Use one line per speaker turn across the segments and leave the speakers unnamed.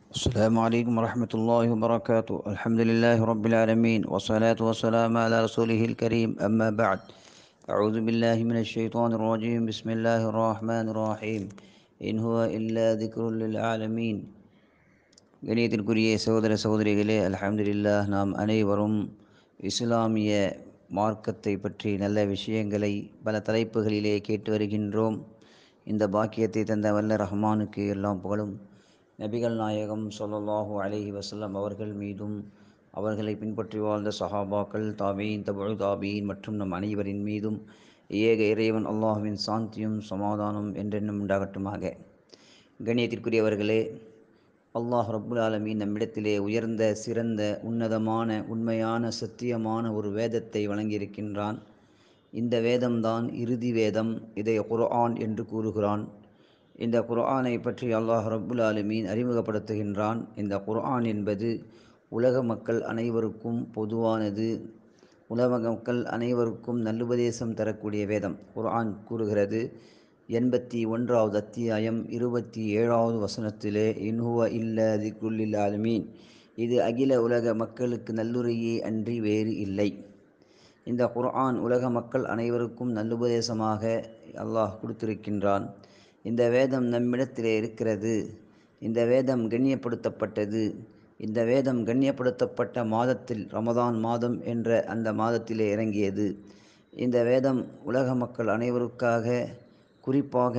السلام عليكم ورحمة الله وبركاته الحمد لله رب العالمين والصلاة والسلام على رسوله الكريم أما بعد أعوذ بالله من الشيطان الرجيم بسم الله الرحمن الرحيم إن هو إلا ذكر للعالمين கணியத்திற்குரிய சகோதர சகோதரிகளே அல்ஹம்துலில்லாஹ் நாம் அனைவரும் இஸ்லாமிய மார்க்கத்தை பற்றி நல்ல விஷயங்களை பல தலைப்புகளிலே கேட்டு வருகின்றோம் இந்த பாக்கியத்தை தந்த வல்ல ரஹ்மானுக்கு எல்லாம் புகழும் நபிகள் நாயகம் ஸல்லல்லாஹு அலைஹி வஸல்லம் அவர்கள் மீதும் அவர்களை பின்பற்றி வாழ்ந்த சஹாபாக்கள் தாபீன் தபு தாபீன் மற்றும் நம் அனைவரின் மீதும் ஏக இறைவன் அல்லாஹுவின் சாந்தியும் சமாதானம் என்றென்னும் உண்டாகட்டுமாக கண்ணியத்திற்குரியவர்களே அல்லாஹ் ரப்புல் ஆலமீன் நம்மிடத்திலே உயர்ந்த சிறந்த உன்னதமான உண்மையான சத்தியமான ஒரு வேதத்தை வழங்கியிருக்கின்றான் இந்த வேதம்தான் இறுதி வேதம் இதை குர்ஆன் என்று கூறுகிறான் இந்த குர்ஆனை பற்றி அல்லாஹ் ரப்புல் ஆலமீன் அறிமுகப்படுத்துகின்றான் இந்த குர்ஆன் என்பது உலக மக்கள் அனைவருக்கும் பொதுவானது உலக மக்கள் அனைவருக்கும் நல்லுபதேசம் தரக்கூடிய வேதம் குர்ஆன் கூறுகிறது எண்பத்தி ஒன்றாவது அத்தியாயம் இருபத்தி ஏழாவது வசனத்திலே இன்ஹுவ இல்ல திக்குல்லில் ஆலமீன் இது அகில உலக மக்களுக்கு நல்லுரையே அன்றி வேறு இல்லை இந்த குர்ஆன் உலக மக்கள் அனைவருக்கும் நல்லுபதேசமாக அல்லாஹ் கொடுத்திருக்கின்றான் இந்த வேதம் நம்மிடத்திலே இருக்கிறது இந்த வேதம் கண்ணியப்படுத்தப்பட்டது இந்த வேதம் கண்ணியப்படுத்தப்பட்ட மாதத்தில் ரமதான் மாதம் என்ற அந்த மாதத்திலே இறங்கியது இந்த வேதம் உலக மக்கள் அனைவருக்காக குறிப்பாக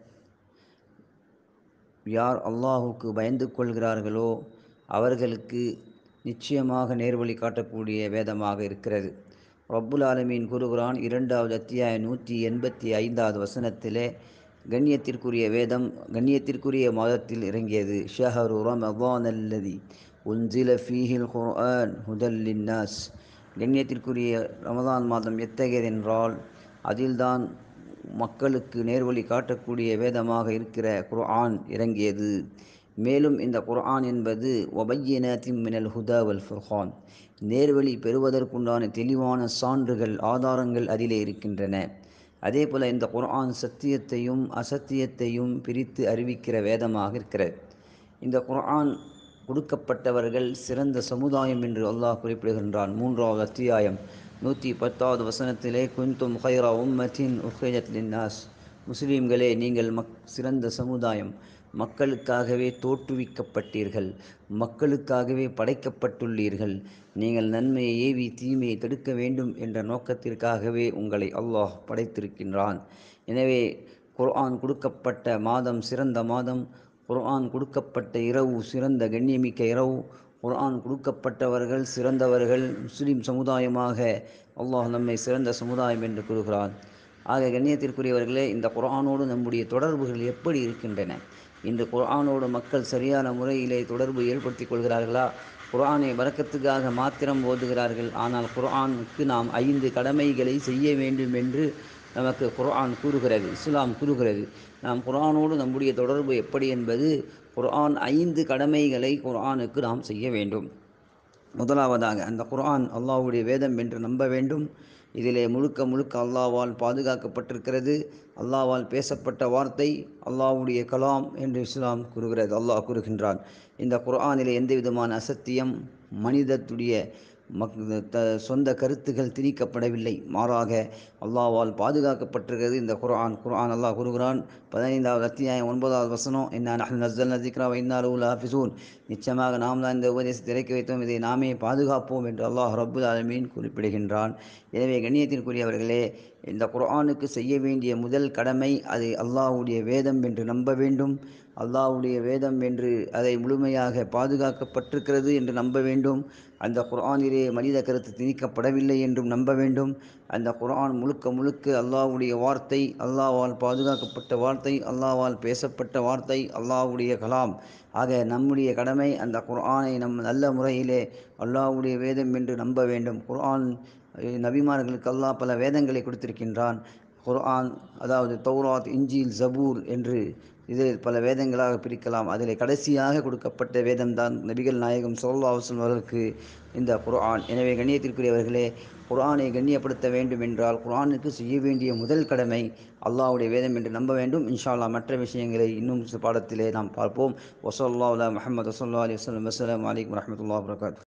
யார் அல்லாஹுக்கு பயந்து கொள்கிறார்களோ அவர்களுக்கு நிச்சயமாக நேர்வழி காட்டக்கூடிய வேதமாக இருக்கிறது ரப்புல் ஆலமீன் கூறுகிறான் இரண்டாவது அத்தியாய நூற்றி எண்பத்தி ஐந்தாவது வசனத்திலே கண்ணியத்திற்குரிய வேதம் கண்ணியத்திற்குரிய மாதத்தில் இறங்கியது ஷஹரு ரமதான் அல்லதி உன்சில ஃபீஹில் குர்ஆன் ஹுதல்லின் நாஸ் கண்ணியத்திற்குரிய ரமதான் மாதம் எத்தகையதென்றால் அதில்தான் மக்களுக்கு நேர்வழி காட்டக்கூடிய வேதமாக இருக்கிற குர்ஆன் இறங்கியது மேலும் இந்த குர்ஆன் என்பது ஒபையனத்தின் மினல் ஹுதா வல் ஃபுர்ஹான் நேர்வழி பெறுவதற்குண்டான தெளிவான சான்றுகள் ஆதாரங்கள் அதிலே இருக்கின்றன அதே போல் இந்த குர்ஆன் சத்தியத்தையும் அசத்தியத்தையும் பிரித்து அறிவிக்கிற வேதமாக இருக்கிறது இந்த குர்ஆன் கொடுக்கப்பட்டவர்கள் சிறந்த சமுதாயம் என்று அல்லாஹ் குறிப்பிடுகின்றான் மூன்றாவது அத்தியாயம் நூற்றி பத்தாவது வசனத்திலே குந்தும் ஹைரா உம்மத்தின் உஹ்ரஜத் லின்னாஸ் முஸ்லீம்களே நீங்கள் மக் சிறந்த சமுதாயம் மக்களுக்காகவே தோற்றுவிக்கப்பட்டீர்கள் மக்களுக்காகவே படைக்கப்பட்டுள்ளீர்கள் நீங்கள் நன்மையை ஏவி தீமையை தடுக்க வேண்டும் என்ற நோக்கத்திற்காகவே உங்களை அல்லாஹ் படைத்திருக்கின்றான் எனவே குர்ஆன் கொடுக்கப்பட்ட மாதம் சிறந்த மாதம் குர்ஆன் கொடுக்கப்பட்ட இரவு சிறந்த கண்ணியமிக்க இரவு குர்ஆன் கொடுக்கப்பட்டவர்கள் சிறந்தவர்கள் முஸ்லீம் சமுதாயமாக அல்லாஹ் நம்மை சிறந்த சமுதாயம் என்று கூறுகிறான் ஆக கண்ணியத்திற்குரியவர்களே இந்த குர்ஆனோடு நம்முடைய தொடர்புகள் எப்படி இருக்கின்றன இன்று குர்ஆனோடு மக்கள் சரியான முறையிலே தொடர்பு ஏற்படுத்திக் கொள்கிறார்களா குர்ஆனை வரக்கத்துக்காக மாத்திரம் ஓதுகிறார்கள் ஆனால் குர்ஆனுக்கு நாம் ஐந்து கடமைகளை செய்ய வேண்டும் என்று நமக்கு குர்ஆன் கூறுகிறது இஸ்லாம் கூறுகிறது நாம் குர்ஆனோடு நம்முடைய தொடர்பு எப்படி என்பது குர்ஆன் ஐந்து கடமைகளை குர்ஆனுக்கு நாம் செய்ய வேண்டும் முதலாவதாக அந்த குர்ஆன் அல்லாஹ்வுடைய வேதம் என்று நம்ப வேண்டும் இதிலே முழுக்க முழுக்க அல்லாவால் பாதுகாக்கப்பட்டிருக்கிறது அல்லாவால் பேசப்பட்ட வார்த்தை அல்லாஹ்வுடைய கலாம் என்று இஸ்லாம் கூறுகிறது அல்லாஹ் கூறுகின்றான் இந்த குர்ஆனிலே எந்த விதமான அசத்தியம் மனிதத்துடைய மக் த சொந்த கருத்துகள் திணிக்கப்படவில்லை மாறாக அல்லாவால் பாதுகாக்கப்பட்டிருக்கிறது இந்த குர்ஆன் குர்ஆன் அல்லாஹ் கூறுகிறான் பதினைந்தாவது அத்தியாயம் ஒன்பதாவது வசனம் என்ன நஹ்னு நஸ்ஸல்னா திக்ரா வ இன்னா லஹு லஹாஃபிஸூன் நிச்சயமாக நாம் தான் இந்த உபதேசத்தை இறக்கி வைத்தோம் இதை நாமே பாதுகாப்போம் என்று அல்லாஹ் ரப்புல் ஆலமீன் குறிப்பிடுகின்றான் எனவே கண்ணியத்திற்குரியவர்களே இந்த குர்ஆனுக்கு செய்ய வேண்டிய முதல் கடமை அது அல்லாஹ்வுடைய வேதம் என்று நம்ப வேண்டும் அல்லாஹ்வுடைய வேதம் என்று அதை முழுமையாக பாதுகாக்கப்பட்டிருக்கிறது என்று நம்ப வேண்டும் அந்த குர்ஆனிலே மனித கருத்து திணிக்கப்படவில்லை என்றும் நம்ப வேண்டும் அந்த குர்ஆன் முழுக்க முழுக்க அல்லாஹ்வுடைய வார்த்தை அல்லாஹ்வால் பாதுகாக்கப்பட்ட வார்த்தை அல்லாஹ்வால் பேசப்பட்ட வார்த்தை அல்லாஹ்வுடைய கலாம் ஆக நம்முடைய கடமை அந்த குர்ஆனை நம் நல்ல முறையிலே அல்லாஹ்வுடைய வேதம் என்று நம்ப வேண்டும் குர்ஆன் நபிமார்களுக்கு அல்லாஹ் பல வேதங்களை கொடுத்திருக்கின்றான் குர்ஆன் அதாவது தௌராத் இஞ்சில் ஜபூர் என்று இதில் பல வேதங்களாக பிரிக்கலாம் அதில் கடைசியாக கொடுக்கப்பட்ட வேதம்தான் நபிகள் நாயகம் ஸல்லல்லாஹு அலைஹி வஸல்லம் அவர்களுக்கு இந்த குர்ஆன் எனவே கண்ணியத்திற்குரியவர்களே குர்ஆனை கண்ணியப்படுத்த வேண்டும் என்றால் குர்ஆனுக்கு செய்ய வேண்டிய முதல் கடமை அல்லாஹ்வுடைய வேதம் என்று நம்ப வேண்டும் இன்ஷா அல்லாஹ் மற்ற விஷயங்களை இன்னும் சில பாடத்திலே நாம் பார்ப்போம் வசல்லாஹ் முஹம்மது வசல்லா அலி வசல்லம் அஸ்ஸலாமு அலைக்கும் வரஹ்மத்துல்லாஹி வபரகாத்துஹு